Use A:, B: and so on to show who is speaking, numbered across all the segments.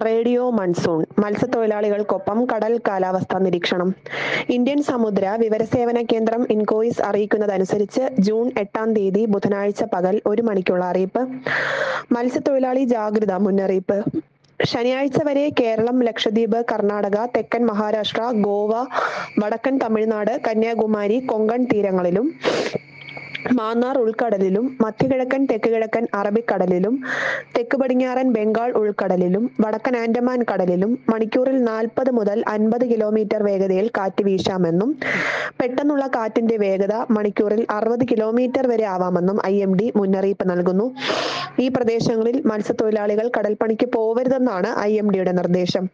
A: radio monsoon മത്സ്യത്തൊഴിലാളികൾക്കൊപ്പം കടൽ കാലാവസ്ഥാ നിരീക്ഷണം ഇന്ത്യൻ സമുദ്ര വിവരസേവന കേന്ദ്രം ഇൻകോയിസ് അറിയിക്കുന്നതനുസരിച്ച് ജൂൺ എട്ടാം തീയതി ബുധനാഴ്ച പകൽ ഒരു മണിക്കുള്ള അറിയിപ്പ് മത്സ്യത്തൊഴിലാളി ജാഗ്രതാ മുന്നറിയിപ്പ് ശനിയാഴ്ച വരെ കേരളം ലക്ഷദ്വീപ് കർണാടക തെക്കൻ മഹാരാഷ്ട്ര ഗോവ വടക്കൻ തമിഴ്നാട് കന്യാകുമാരി കൊങ്കൺ തീരങ്ങളിലും മാന്നാർ ഉൾക്കടലിലും മധ്യകിഴക്കൻ തെക്ക് കിഴക്കൻ അറബിക്കടലിലും തെക്ക് പടിഞ്ഞാറൻ ബംഗാൾ ഉൾക്കടലിലും വടക്കൻ ആൻഡമാൻ കടലിലും മണിക്കൂറിൽ നാൽപ്പത് മുതൽ അൻപത് കിലോമീറ്റർ വേഗതയിൽ കാറ്റ് വീശാമെന്നും പെട്ടെന്നുള്ള കാറ്റിന്റെ വേഗത മണിക്കൂറിൽ അറുപത് കിലോമീറ്റർ വരെ ആവാമെന്നും ഐ എം ഡി മുന്നറിയിപ്പ് നൽകുന്നു ഈ പ്രദേശങ്ങളിൽ മത്സ്യത്തൊഴിലാളികൾ കടൽപ്പണിക്ക് പോവരുതെന്നാണ് ഐ എം ഡിയുടെ നിർദ്ദേശം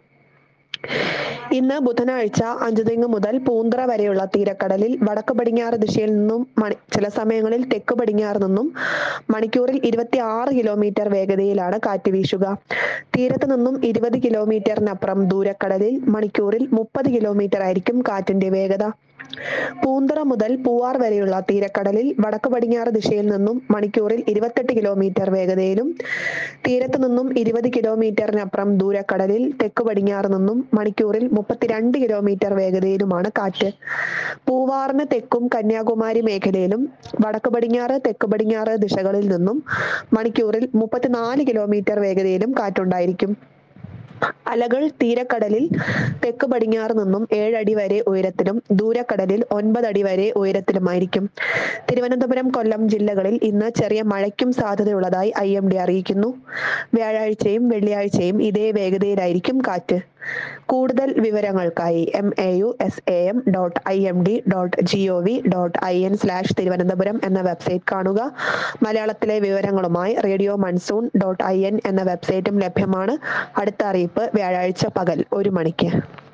A: ഇന്ന് ബുധനാഴ്ച അഞ്ചുതെങ്ങ് മുതൽ പൂന്തറ വരെയുള്ള തീരക്കടലിൽ വടക്ക് പടിഞ്ഞാറ് ദിശയിൽ നിന്നും മണി ചില സമയങ്ങളിൽ തെക്ക് പടിഞ്ഞാറ് നിന്നും മണിക്കൂറിൽ ഇരുപത്തി ആറ് കിലോമീറ്റർ വേഗതയിലാണ് കാറ്റ് വീശുക തീരത്ത് നിന്നും ഇരുപത് കിലോമീറ്ററിനപ്പുറം ദൂരക്കടലിൽ മണിക്കൂറിൽ മുപ്പത് കിലോമീറ്റർ ആയിരിക്കും കാറ്റിന്റെ വേഗത പൂന്തറ മുതൽ പൂവാർ വരെയുള്ള തീരക്കടലിൽ വടക്ക് പടിഞ്ഞാറ് ദിശയിൽ നിന്നും മണിക്കൂറിൽ ഇരുപത്തെട്ട് കിലോമീറ്റർ വേഗതയിലും തീരത്ത് നിന്നും ഇരുപത് കിലോമീറ്ററിനപ്പുറം ദൂരക്കടലിൽ തെക്ക് പടിഞ്ഞാറ് നിന്നും മണിക്കൂറിൽ മുപ്പത്തിരണ്ട് കിലോമീറ്റർ വേഗതയിലുമാണ് കാറ്റ് പൂവാറിന് തെക്കും കന്യാകുമാരി മേഖലയിലും വടക്ക് പടിഞ്ഞാറ് തെക്ക് പടിഞ്ഞാറ് ദിശകളിൽ നിന്നും മണിക്കൂറിൽ മുപ്പത്തിനാല് കിലോമീറ്റർ വേഗതയിലും കാറ്റുണ്ടായിരിക്കും അലകൾ തീരക്കടലിൽ തെക്ക് പടിഞ്ഞാറ് നിന്നും ഏഴടി വരെ ഉയരത്തിലും ദൂരക്കടലിൽ ഒൻപത് അടി വരെ ഉയരത്തിലുമായിരിക്കും തിരുവനന്തപുരം കൊല്ലം ജില്ലകളിൽ ഇന്ന് ചെറിയ മഴയ്ക്കും സാധ്യതയുള്ളതായി ഐ എം ഡി അറിയിക്കുന്നു വ്യാഴാഴ്ചയും വെള്ളിയാഴ്ചയും ഇതേ വേഗതയിലായിരിക്കും കാറ്റ് കൂടുതൽ വിവരങ്ങൾക്കായി M A U S A M dot I M D dot G O V dot I N slash Thiruvananthapuram എന്ന വെബ്സൈറ്റ് കാണുക മലയാളത്തിലെ വിവരങ്ങളുമായി radio monsoon dot I N എന്ന വെബ്സൈറ്റും ലഭ്യമാണ് അടുത്ത അറിയിപ്പ് വ്യാഴാഴ്ച പകൽ ഒരു മണിക്ക്